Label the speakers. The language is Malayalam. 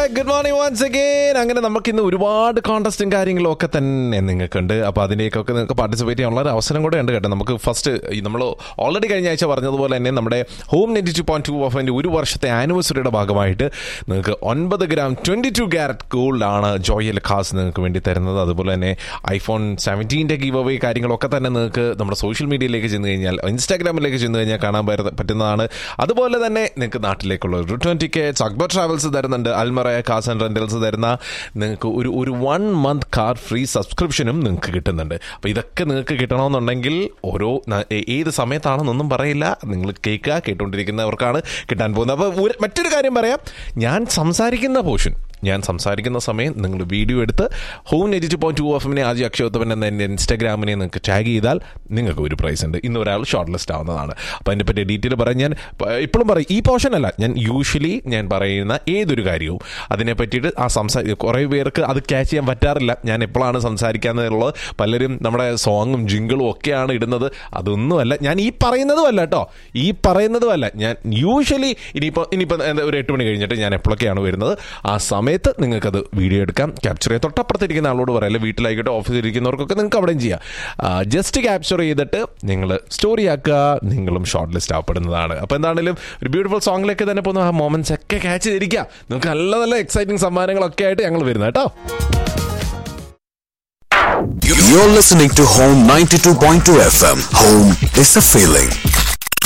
Speaker 1: ഗുഡ് മോർണിംഗ് വൺസ് അഗൈൻ അങ്ങനെ നമുക്ക് ഇന്ന് ഒരുപാട് കോൺടസ്റ്റും കാര്യങ്ങളും ഒക്കെ തന്നെ നിങ്ങൾക്കുണ്ട് അപ്പോൾ അതിലേക്കൊക്കെ നിങ്ങൾക്ക് പാർട്ടിസിപ്പേറ്റ് ചെയ്യാനുള്ള ഒരു അവസരം കൂടെ ഉണ്ട് കേട്ടോ നമുക്ക് ഫസ്റ്റ് നമ്മൾ ഓൾറെഡി കഴിഞ്ഞ ആഴ്ച പറഞ്ഞതുപോലെ തന്നെ നമ്മുടെ ഹോം നെറ്റി ടു പോയിന്റ് ടു ഓഫിൻ്റെ ഒരു വർഷത്തെ ആനിവേഴ്സറിയുടെ ഭാഗമായിട്ട് നിങ്ങൾക്ക് ഒൻപത് ഗ്രാം ട്വൻറ്റി ടു ക്യാരറ്റ് ഗോൾഡാണ് ജോയൽ ഖാസ് നിങ്ങൾക്ക് വേണ്ടി തരുന്നത് അതുപോലെ തന്നെ ഐഫോൺ സെവൻറ്റീൻ്റെ ഗീവ് അവേ കാര്യങ്ങളൊക്കെ തന്നെ നിങ്ങൾക്ക് നമ്മുടെ സോഷ്യൽ മീഡിയയിലേക്ക് ചെന്ന് കഴിഞ്ഞാൽ ഇൻസ്റ്റാഗ്രാമിലേക്ക് ചെന്ന് കഴിഞ്ഞാൽ കാണാൻ പറ്റുന്ന- പറ്റുന്നതാണ് അതുപോലെ തന്നെ നിങ്ങൾക്ക് നാട്ടിലേക്കുള്ള റിട്ടേൺ ടിക്കറ്റ്സ് അക്ബർ ട്രാവൽസ് തരുന്നുണ്ട് അൽമറയ കാസ് ആൻഡ് റെന്റൽസ് തരുന്ന നിങ്ങൾക്ക് ഒരു ഒരു വൺ മന്ത് കാർ ഫ്രീ സബ്സ്ക്രിപ്ഷനും നിങ്ങൾക്ക് കിട്ടുന്നുണ്ട് അപ്പോൾ ഇതൊക്കെ നിങ്ങൾക്ക് കിട്ടണമെന്നുണ്ടെങ്കിൽ ഓരോ ന- ഏ- ഏത് സമയത്താണെന്നൊന്നും പറയില്ല നിങ്ങൾ കേൾക്കുക കേട്ടുകൊണ്ടിരിക്കുന്നവർക്കാണ് കിട്ടാൻ പോകുന്നത് അപ്പോൾ ഒരു- മറ്റൊരു കാര്യം പറയാം ഞാൻ സംസാരിക്കുന്ന പോർഷൻ ഞാൻ സംസാരിക്കുന്ന സമയം നിങ്ങൾ വീഡിയോ എടുത്ത് ഹോം എഡിറ്റ് പോയിന്റ് ടു എഫിനെ ആദ്യ അക്ഷയത്വൻ എന്ന എൻ്റെ ഇൻസ്റ്റാഗ്രാമിനെ നിങ്ങൾക്ക് ടാഗ് ചെയ്താൽ നിങ്ങൾക്ക് ഒരു പ്രൈസ് ഉണ്ട് ഇന്ന് ഒരാൾ ഷോർട്ട് ലിസ്റ്റ് ആവുന്നതാണ് അപ്പോൾ അതിനെ പറ്റി ഡീറ്റെയിൽ പറയാൻ ഞാൻ ഇപ്പോഴും പറയും ഈ പോർഷൻ അല്ല ഞാൻ യൂഷ്വലി ഞാൻ പറയുന്ന ഏതൊരു കാര്യവും അതിനെ പറ്റിയിട്ട് ആ സംസാ കുറേ പേർക്ക് അത് ക്യാച്ച് ചെയ്യാൻ പറ്റാറില്ല ഞാൻ എപ്പോഴാണ് സംസാരിക്കാന്നുള്ളത് പലരും നമ്മുടെ സോങ്ങും ജിങ്കിളും ഒക്കെയാണ് ഇടുന്നത് അതൊന്നുമല്ല ഞാൻ ഈ പറയുന്നതുമല്ല കേട്ടോ ഈ പറയുന്നതുമല്ല ഞാൻ യൂഷ്വലി ഇനിയിപ്പോൾ ഇനിയിപ്പോൾ എന്താ ഒരു എട്ട് മണി കഴിഞ്ഞിട്ട് ഞാൻ എപ്പോഴൊക്കെയാണ് വരുന്നത് ആ സമയത്ത് നിങ്ങൾക്കത് വീഡിയോ എടുക്കാം ക്യാപ്ചർ ചെയ്യാം തൊട്ടപ്പുറത്തിരിക്കുന്ന ആളോട് പറയാം അല്ലെങ്കിൽ വീട്ടിലായിക്കോട്ടെ ഓഫീസിൽ ഇരിക്കുന്നവർക്കൊക്കെ നിങ്ങൾക്ക് അവിടെയും ചെയ്യാം ജസ്റ്റ് ക്യാപ്ചർ ചെയ്തിട്ട് നിങ്ങൾ സ്റ്റോറി ആക്കുക നിങ്ങളും ഷോർട്ട് ലിസ്റ്റ് ആവപ്പെടുന്നതാണ് അപ്പോൾ എന്താണെങ്കിലും ഒരു ബ്യൂട്ടിഫുൾ സോങ്ങിലേക്ക് തന്നെ പോകുന്ന ആ മൊമെന്റ്സ് ഒക്കെ ക്യാച്ച് ചെയ്തിരിക്കുക നിങ്ങൾക്ക് നല്ല നല്ല എക്സൈറ്റിംഗ് സമ്മാനങ്ങളൊക്കെ ആയിട്ട് ഞങ്ങൾ വരുന്നത് കേട്ടോ
Speaker 2: You're listening to Home 92.2 FM. Home is a feeling.